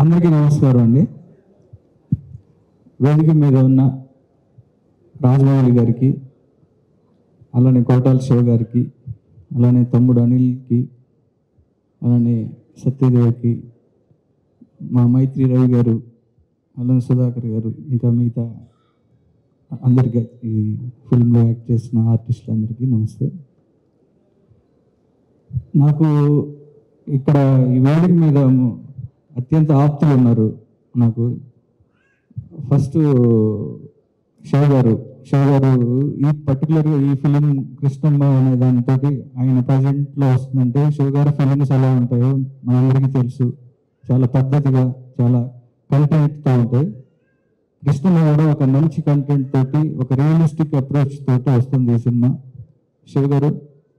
అందరికీ నమస్కారం అండి వేదిక మీద ఉన్న రాజమౌళి గారికి అలానే కోటాల శివ గారికి అలానే తమ్ముడు అనిల్కి అలానే సత్యదేవ్కి మా మైత్రి రవి గారు అలానే సుధాకర్ గారు ఇంకా మిగతా అందరికీ ఈ ఫిల్మ్లో యాక్ట్ చేసిన ఆర్టిస్టులందరికీ నమస్తే నాకు ఇక్కడ ఈ వేదిక మీద అత్యంత ఆప్తులు ఉన్నారు నాకు ఫస్ట్ షో గారు షో గారు ఈ పర్టికులర్గా ఈ ఫిలిం కృష్ణమ్మ అనే దానితో ఆయన ప్రజెంట్లో వస్తుందంటే షో గారు ఫిలిమ్స్ ఎలా ఉంటాయో మనందరికీ తెలుసు చాలా పద్ధతిగా చాలా కంటెంట్తో ఉంటాయి కృష్ణమ్మ కూడా ఒక మంచి కంటెంట్ తోటి ఒక రియలిస్టిక్ అప్రోచ్ తోటి వస్తుంది ఈ సినిమా శివ గారు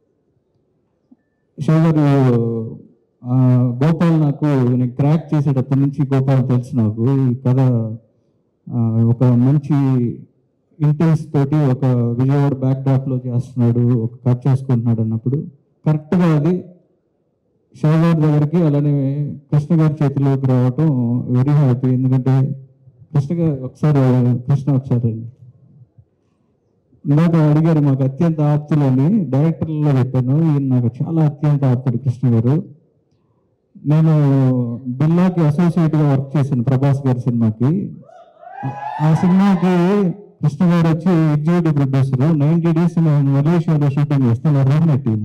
శివ గారు ఆ, గోపాల్ నాకు నేను క్రాక్ చేసేటప్పటి నుంచి గోపాల్ తెలుసు నాకు ఈ కథ ఆ, ఒక మంచి ఇంటెన్స్ తోటి ఒక విజయవాడ బ్యాక్ డ్రాప్లో చేస్తున్నాడు ఒక కథ చేసుకుంటున్నాడు అన్నప్పుడు కరెక్ట్గా అది శివ గారి దగ్గరికి అలానే కృష్ణ గారి చేతిలోకి రావటం వెరీ హ్యాపీ ఎందుకంటే కృష్ణ గారు ఒకసారి కృష్ణ ఒకసారి రండి. ఇందాక అడిగారు మాకు అత్యంత ఆప్తులు అని డైరెక్టర్లో చెప్పాను ఈయన నాకు చాలా అత్యంత ఆప్తుడు కృష్ణ గారు నేను బిల్లాకి అసోసియేట్గా వర్క్ చేశాను ప్రభాస్ గారి సినిమాకి ఆ- ఆ సినిమాకి కృష్ణ గారు వచ్చి ఎగ్జిక్యూటివ్ ప్రొడ్యూసర్ నైన్టీ డేస్ నేను మలేషియాలో షూటింగ్ చేస్తే నా రూమ్ నెట్టిన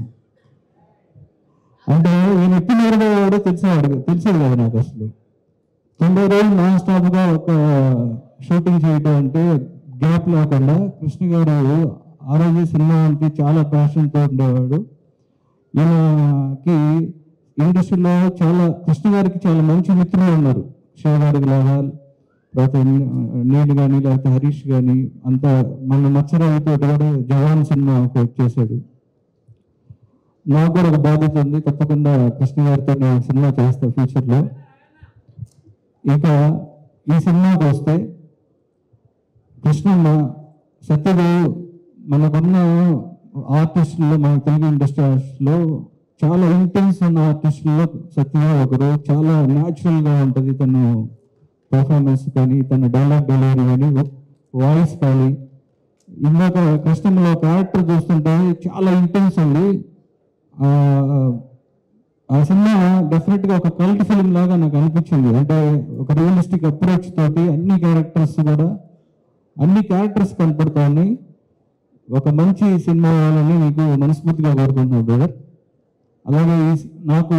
అంటే ఈయన ఎత్తినారు కూడా తెలిసేవాడు తెలిసేది కదా నాకు అసలు తొంభై రోజులు నాన్ స్టాప్ గా ఒక షూటింగ్ చేయడం అంటే గ్యాప్ లేకుండా కృష్ణ గారు ఆ రోజు సినిమాకి చాలా ప్యాషన్ తో ఉండేవాడు ఈయనకి ఇండస్ట్రీలో చాలా కృష్ణ గారికి చాలా మంచి మిత్రులు ఉన్నారు శివ గారికి లాగా తర్వాత నేను కానీ లేకపోతే హరీష్ కానీ అంతా మన మత్సరావుతో కూడా జవాన్ సినిమా ఒకటి చేశాడు నాకు కూడా ఒక బాధ్యత ఉంది తప్పకుండా కృష్ణ గారితో నేను సినిమా చేస్తా ఫ్యూచర్లో ఇక ఈ సినిమాకి వస్తే కృష్ణమ్మ సత్యదేవ్ మనకున్న ఆర్టిస్టుల్లో మన తెలుగు ఇండస్ట్రీలో చాలా ఇంటెన్స్ ఉన్న ఆర్టిస్టుల్లో సత్యదేవ్ ఒకరు చాలా న్యాచురల్గా ఉంటుంది తను పర్ఫార్మెన్స్ కానీ తన డైలాగ్ డెలివరీ కానీ వాయిస్ కానీ ఇందాక కృష్ణమ్మలో క్యారెక్టర్ చూస్తుంటే చాలా ఇంటెన్స్ ఉంది ఆ, ఆ సినిమా డెఫినెట్ గా ఒక కల్ట్ ఫిల్మ్ లాగా నాకు అనిపించింది అంటే ఒక రియలిస్టిక్ అప్రోచ్ తోటి అన్ని క్యారెక్టర్స్ కూడా అన్ని క్యారెక్టర్స్ కనపడతాయని ఒక మంచి సినిమా అవ్వాలని మీకు మనస్ఫూర్తిగా కోరుకుంటున్నాను బ్రదర్ అలాగే ఈ సి- నాకు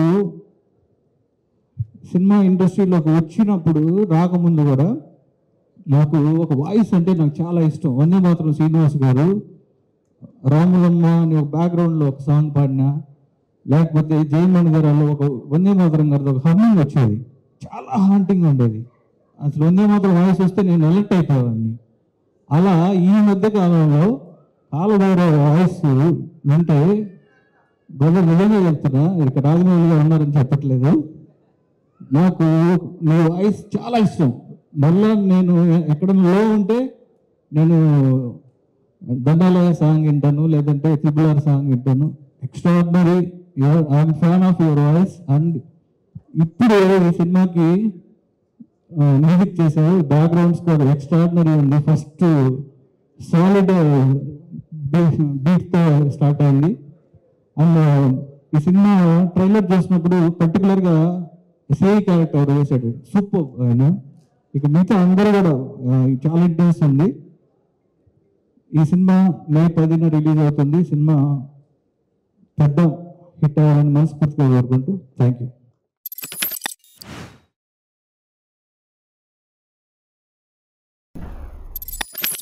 సినిమా ఇండస్ట్రీలోకి వచ్చినప్పుడు రాకముందు కూడా నాకు ఒక వాయిస్ అంటే నాకు చాలా ఇష్టం వందే మాత్రం శ్రీనివాస్ గారు రాములమ్మ అని ఒక బ్యాక్గ్రౌండ్లో ఒక సాంగ్ పాడినా లేకపోతే జయమణి గారు ఒక వందే మాతరం గారితో ఒక హమ్మింగ్ వచ్చేది చాలా హాంటింగ్ ఉండేది అసలు వందే మాత్రం వాయిస్ వస్తే నేను అలర్ట్ అయిపోయాన్ని అలా ఈ మధ్య కాలంలో కాలభైరవ వాయిస్ వింటే బ్రదర్ నిజంగా చెప్తున్నా ఇక్కడ రాజమౌళి గారు ఉన్నారని చెప్పట్లేదు నాకు నీ వాయిస్ చాలా ఇష్టం మళ్ళా నేను ఎక్కడ లో ఉంటే నేను దండాలయ సాంగ్ వింటాను లేదంటే త్రిబులార్ సాంగ్ వింటాను extraordinary I'm fan of your voice and ఇప్పుడు ఈ సినిమాకి మ్యూజిక్ చేశారు బ్యాక్గ్రౌండ్ స్కోర్ ఎక్స్ట్రాడినరీ ఉంది ఫస్ట్ సాలిడ్ బీట్తో స్టార్ట్ అయింది అండ్ ఈ సినిమా ట్రైలర్ చూసినప్పుడు పర్టికులర్గా ఎస్ఐ క్యారెక్టర్ వేశాడు సూపర్ ఆయన ఇక మిగతా అందరూ కూడా ఆ, చాలా ఇంట్రెస్ట్ ఉంది ఈ సినిమా మే పదిన రిలీజ్ అవుతుంది సినిమా పెద్ద హిట్ అవ్వాలని మనస్ఫూర్తిగా కోరుకుంటూ థ్యాంక్ యూ